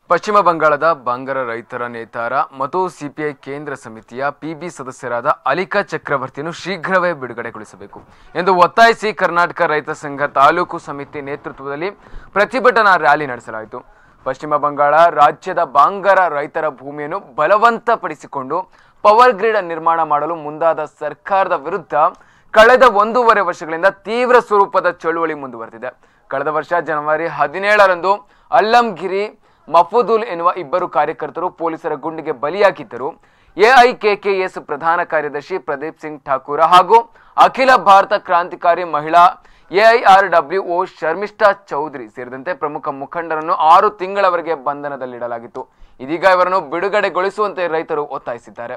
ಪಶ್ಚಿಮ ಬಂಗಾಳದ ಬಂಗಾರ ರೈತರ ನೇತಾರ ಮತ್ತು ಸಿಪಿಐ ಕೇಂದ್ರ ಸಮಿತಿಯ ಪಿಬಿ ಸದಸ್ಯರಾದ ಅಲಿಕಾ ಚಕ್ರವರ್ತಿಯನ್ನು ಶೀಘ್ರವೇ ಬಿಡುಗಡೆಗೊಳಿಸಬೇಕು ಎಂದು ಒತ್ತಾಯಿಸಿ ಕರ್ನಾಟಕ ರೈತ ಸಂಘ ತಾಲೂಕು ಸಮಿತಿ ನೇತೃತ್ವದಲ್ಲಿ ಪ್ರತಿಭಟನಾ ರ್ಯಾಲಿ ನಡೆಸಲಾಯಿತು ಪಶ್ಚಿಮ ಬಂಗಾಳ ರಾಜ್ಯದ ಬಾಂಗಾರ ರೈತರ ಭೂಮಿಯನ್ನು ಬಲವಂತಪಡಿಸಿಕೊಂಡು ಪವರ್ ಗ್ರಿಡ್ ನಿರ್ಮಾಣ ಮಾಡಲು ಮುಂದಾದ ಸರ್ಕಾರದ ವಿರುದ್ಧ ಕಳೆದ ಒಂದೂವರೆ ವರ್ಷಗಳಿಂದ ತೀವ್ರ ಸ್ವರೂಪದ ಚಳುವಳಿ ಮುಂದುವರೆದಿದೆ ಕಳೆದ ವರ್ಷ ಜನವರಿ ಹದಿನೇಳರಂದು ಅಲ್ಲಂಗಿರಿ ಮಫೂದುಲ್ ಎನ್ನುವ ಇಬ್ಬರು ಕಾರ್ಯಕರ್ತರು ಪೊಲೀಸರ ಗುಂಡಿಗೆ ಬಲಿಯಾಗಿದ್ದರು ಎಐಕೆಕೆಎಸ್ ಪ್ರಧಾನ ಕಾರ್ಯದರ್ಶಿ ಪ್ರದೀಪ್ ಸಿಂಗ್ ಠಾಕೂರ ಹಾಗೂ ಅಖಿಲ ಭಾರತ ಕ್ರಾಂತಿಕಾರಿ ಮಹಿಳಾ ಎಐಆರ್ಡಬ್ಲ್ಯೂಒ ಶರ್ಮಿಷ್ಠಾ ಚೌಧರಿ ಸೇರಿದಂತೆ ಪ್ರಮುಖ ಮುಖಂಡರನ್ನು ಆರು ತಿಂಗಳವರೆಗೆ ಬಂಧನದಲ್ಲಿಡಲಾಗಿತ್ತು ಇದೀಗ ಇವರನ್ನು ಬಿಡುಗಡೆಗೊಳಿಸುವಂತೆ ರೈತರು ಒತ್ತಾಯಿಸಿದ್ದಾರೆ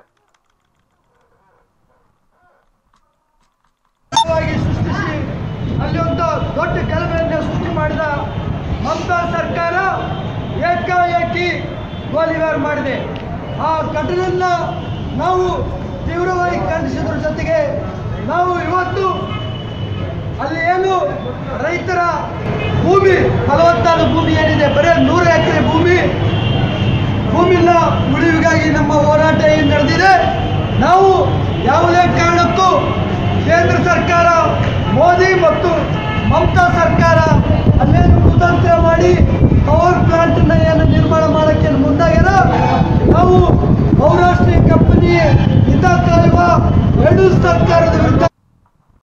ವಾಗಿ ಸೃಷ್ಟಿಸಿ ಅಲ್ಲಿ ಒಂದು ದೊಡ್ಡ ಗಲಭೆಯನ್ನು ಸೃಷ್ಟಿ ಮಾಡಿದ ಮಮತಾ ಸರ್ಕಾರ ಏಕಾಏಕಿ ಗೋಲಿಬಾರ್ ಮಾಡಿದೆ ಆ ಘಟನೆಯನ್ನ ನಾವು ತೀವ್ರವಾಗಿ ಖಂಡಿಸಿದ್ರ ಜೊತೆಗೆ ನಾವು ಇವತ್ತು ಅಲ್ಲಿ ಏನು ರೈತರ ಭೂಮಿ ಫಲವತ್ತಾದ ಭೂಮಿ ಏನಿದೆ ಬರೀ ನೂರು ಎಕರೆ ಭೂಮಿ ಭೂಮಿನ ಉಳಿವಿಗಾಗಿ ನಮ್ಮ ಹೋರಾಟ ಏನು ನಡೆದಿದೆ ನಾವು ಯಾವುದೇ ಕಾರಣಕ್ಕೂ ಕೇಂದ್ರ ಸರ್ಕಾರ ಮೋದಿ ಮತ್ತು ಮಮತಾ ಸರ್ಕಾರ